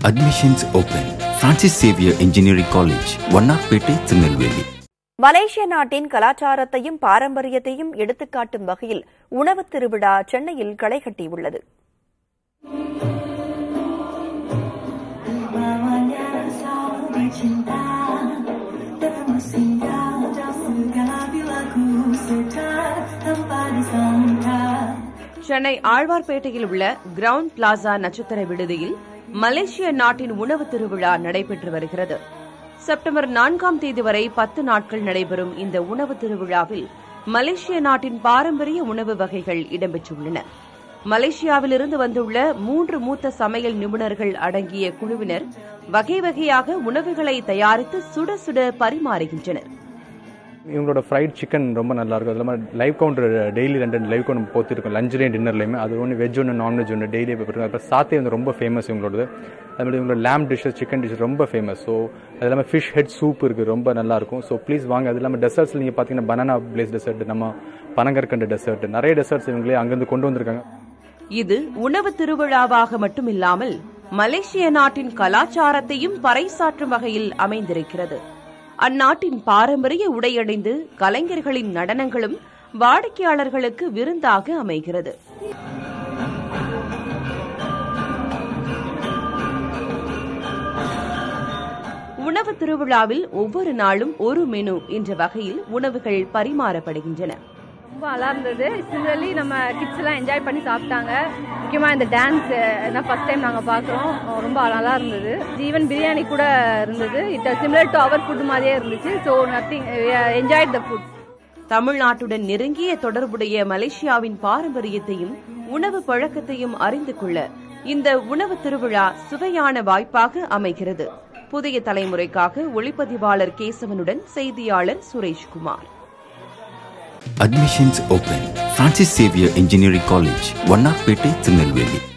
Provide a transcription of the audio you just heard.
Admissions open. Francis Xavier Engineering College, Vannarpettai Tirunelveli மலேசிய நாட்டின் கலாச்சாரத்தையும் பாரம்பரியத்தையும் எடுத்துக்காட்டும் வகையில் உணவுத் திருவிழா சென்னையில் களை கட்டியுள்ளது Bawanya selalu cinta Bertemu singgah dan segala bilaku serta tanpa disangka Chennai ஆழ்வார்பேட்டையில் உள்ள கிரவுண்ட் பிளாசா நட்சத்திர விடுதியில் மலேசிய நாட்டின் உணவு திருவிழா நடைபெற்று வருகிறது செப்டம்பர் நான்காம் தேதி வரை பத்து நாட்கள் நடைபெறும் இந்த உணவு திருவிழாவில் மலேசிய நாட்டின் பாரம்பரிய உணவு வகைகள் இடம்பெற்றுள்ளன மலேசியாவிலிருந்து வந்துள்ள மூன்று மூத்த சமையல் நிபுணர்கள் அடங்கிய குழுவினர் வகை வகையாக உணவுகளை தயாரித்து சுட சுட பரிமாறுகின்றனர் இவங்களோட ஃப்ரைட் சிக்கன் ரொம்ப நல்லா இருக்கும் அது இல்லாமல் லைவ் கவுண்டர் டெய்லி ரெண்டு லைவ் கவுண்டர் போத்திருக்கோம் லஞ்ச்லேயும் டின்னர்லையுமே அது ஒன்று வெஜ் ஒன்று நான்வெஜ் ஒன்று டெய்லி போயிருக்கும் அப்புறம் சாத்தே வந்து ரொம்ப ஃபேமஸ் இவங்களோடது அது மாதிரி இவங்களோட லேம் டிஷ்ஷஸ் சிக்கன் டிஷ் ரொம்ப ஃபேமஸ் ஸோ அது இல்லாமல் ஃபிஷ் ஹெட் சூப் இருக்குது ரொம்ப நல்லா இருக்கும் ஸோ ப்ளீஸ் வாங்க அது இல்லாமல் டெசர்ட்ஸ் நீங்கள் பார்த்தீங்கன்னா பனானா பிளேஸ் டெசர்ட் நம்ம பனங்கற்கண்டு டெசர்ட் நிறைய டெசர்ட்ஸ் இவங்களே அங்கேருந்து கொண்டு வந்திருக்காங்க இது உணவு திருவிழாவாக மட்டுமில்லாமல் மலேசிய நாட்டின் கலாச்சாரத்தையும் பறைசாற்றும் வகையில் அமைந்திருக்கிறது அந்நாட்டின் பாரம்பரிய உடையணிந்து கலைஞர்களின் நடனங்களும் வாடிக்கையாளர்களுக்கு விருந்தாக அமைகிறது உணவு திருவிழாவில் ஒவ்வொரு நாளும் ஒரு மெனு என்ற வகையில் உணவுகள் பரிமாறப்படுகின்றன ரொம்ப நல்லா இருந்தது சிமிலர்லி நம்ம கிட்ஸ் எல்லாம் என்ஜாய் பண்ணி சாப்பிட்டாங்க முக்கியமாக இந்த டான்ஸ் தான் ஃபர்ஸ்ட் டைம் நாங்கள் பார்க்குறோம் ரொம்ப நல்லா இருந்தது ஈவன் பிரியாணி கூட இருந்தது it similar to our food மாதிரியே இருந்துச்சு so nothing enjoy the food தமிழ்நாட்டுடன் நெருங்கிய தொடர்புடைய மலேசியாவின் பாரம்பரியத்தையும் உணவு பழக்கத்தையும் அறிந்து கொள்ள இந்த உணவு திருவிழா சுவையான வாய்ப்பாக அமைகிறது புதிய தலைமுறைக்காக ஒளிப்பதிவாளர் கேசவனுடன் செய்தியாளர் Sureshkumar Admissions open. Francis Xavier Engineering College, Vannarpettai Tirunelveli